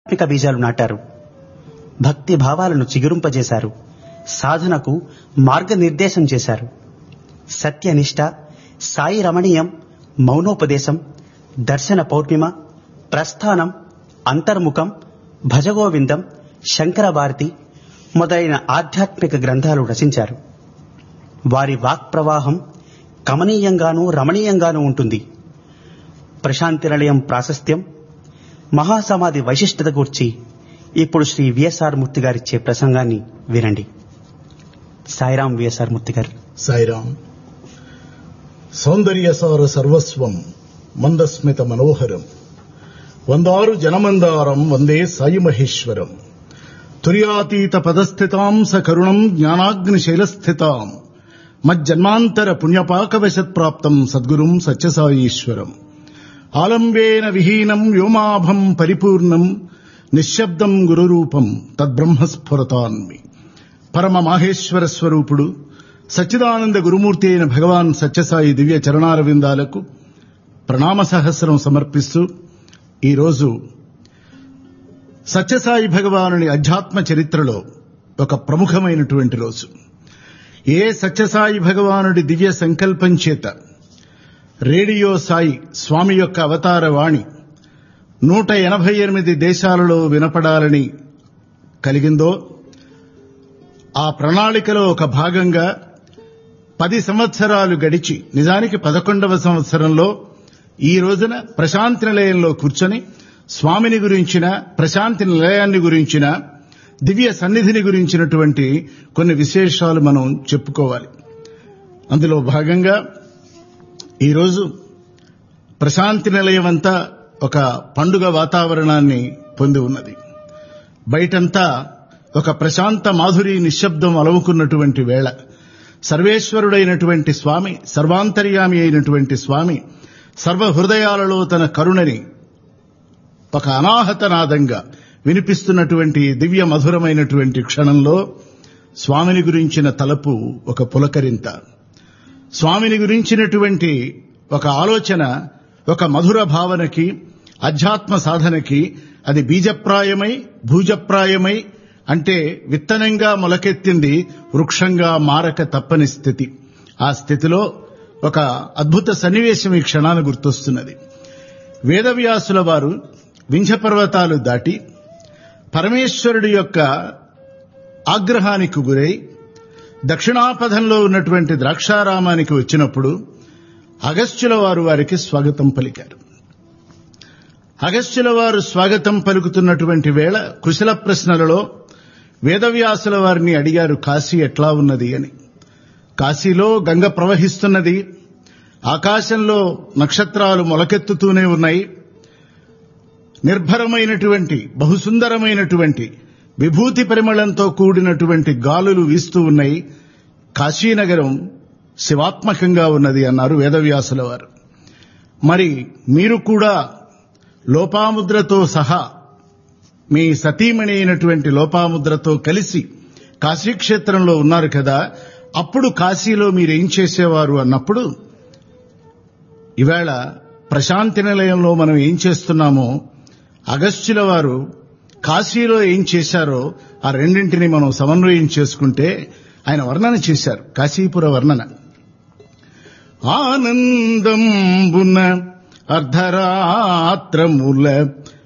ఆధ్యాత్మిక బీజాలు నాటారు భక్తి భావాలను చిగురింపజేశారు సాధనకు మార్గనిర్దేశం చేశారు సత్యనిష్ట సాయి రమణీయం మౌనోపదేశం దర్శన పౌర్ణిమ ప్రస్థానం అంతర్ముఖం భజగోవిందం శంకర భారతి మొదలైన ఆధ్యాత్మిక గ్రంథాలు రచించారు వారి వాక్ ప్రవాహం కమనీయంగానూ రమణీయంగానూ ఉంటుంది ప్రశాంతి నిలయం ప్రాశస్త్యం మహాసమాధి వైశిష్టత గూర్చి ఇప్పుడు శ్రీ విఎస్ఆర్ మూర్తి గారిచ్చే ప్రసంగాన్ని వినండి సాయిరాం విఎస్ఆర్ మూర్తి గారు సాయిరాం సౌందర్యసార సర్వస్వం మందస్మిత మనోహరం వందారు జనమందారం వందే సాయి మహేశ్వరం తుర్యాతీత పదస్థితాం సకరుణం జ్ఞానాగ్నిశైలస్థితాం మజ్జన్మాంతర పుణ్యపాకవశత్ప్రాప్తం సద్గురుం సత్యసాయీశ్వరం ఆలంబేన విహీనం వ్యోమాభం పరిపూర్ణం నిశ్శబ్దం గురురూపం తద్బ్రహ్మస్ఫురతాన్మి పరమ మాహేశ్వర స్వరూపుడు సచ్చిదానంద గురుమూర్తి అయిన భగవాన్ సత్యసాయి దివ్య చరణారవిందాలకు ప్రణామ సహస్రం సమర్పిస్తూ ఈరోజు సత్యసాయి భగవానుని అధ్యాత్మ చరిత్రలో ఒక ప్రముఖమైనటువంటి రోజు ఏ సత్యసాయి భగవానుడి దివ్య సంకల్పం చేత రేడియో సాయి స్వామి యొక్క అవతార వాణి నూట ఎనభై ఎనిమిది దేశాలలో వినపడాలని కలిగిందో ఆ ప్రణాళికలో ఒక భాగంగా పది సంవత్సరాలు గడిచి నిజానికి పదకొండవ సంవత్సరంలో ఈ రోజున ప్రశాంతి నిలయంలో కూర్చొని స్వామిని గురించిన ప్రశాంతి నిలయాన్ని గురించిన దివ్య సన్నిధిని గురించినటువంటి కొన్ని విశేషాలు మనం చెప్పుకోవాలి అందులో భాగంగా ఈరోజు ప్రశాంతి నిలయం అంతా ఒక పండుగ వాతావరణాన్ని పొంది ఉన్నది బయటంతా ఒక ప్రశాంత మాధురి నిశ్శబ్దం అలవుకున్నటువంటి వేళ సర్వేశ్వరుడైనటువంటి స్వామి సర్వాంతర్యామి అయినటువంటి స్వామి సర్వహృదయాలలో తన కరుణని ఒక అనాహత నాదంగా వినిపిస్తున్నటువంటి దివ్య మధురమైనటువంటి క్షణంలో స్వామిని గురించిన తలపు ఒక పులకరింత స్వామిని గురించినటువంటి ఒక ఆలోచన ఒక మధుర భావనకి అధ్యాత్మ సాధనకి అది బీజప్రాయమై భూజప్రాయమై అంటే విత్తనంగా మొలకెత్తింది వృక్షంగా మారక తప్పని స్థితి ఆ స్థితిలో ఒక అద్భుత సన్నివేశం ఈ క్షణాన్ని గుర్తొస్తున్నది వేదవ్యాసుల వారు వింధ్య పర్వతాలు దాటి పరమేశ్వరుడి యొక్క ఆగ్రహానికి గురై దక్షిణాపథంలో ఉన్నటువంటి ద్రాక్షారామానికి వచ్చినప్పుడు అగస్త్యుల వారు వారికి స్వాగతం పలికారు అగస్త్యుల వారు స్వాగతం పలుకుతున్నటువంటి వేళ కుశల ప్రశ్నలలో వేదవ్యాసుల వారిని అడిగారు కాశీ ఎట్లా ఉన్నది అని కాశీలో గంగ ప్రవహిస్తున్నది ఆకాశంలో నక్షత్రాలు మొలకెత్తుతూనే ఉన్నాయి నిర్భరమైనటువంటి బహుసుందరమైనటువంటి విభూతి పరిమళంతో కూడినటువంటి గాలులు వీస్తూ ఉన్నాయి కాశీనగరం శివాత్మకంగా ఉన్నది అన్నారు వేదవ్యాసుల వారు మరి మీరు కూడా లోపాముద్రతో సహా మీ సతీమణి అయినటువంటి లోపాముద్రతో కలిసి కాశీక్షేత్రంలో ఉన్నారు కదా అప్పుడు కాశీలో మీరేం చేసేవారు అన్నప్పుడు ఇవాళ ప్రశాంతి నిలయంలో మనం ఏం చేస్తున్నామో అగస్త్యుల వారు కాశీలో ఏం చేశారో ఆ రెండింటిని మనం సమన్వయం చేసుకుంటే ఆయన వర్ణన చేశారు కాశీపుర వర్ణన ఆనందంబున అర్ధరాత్రముల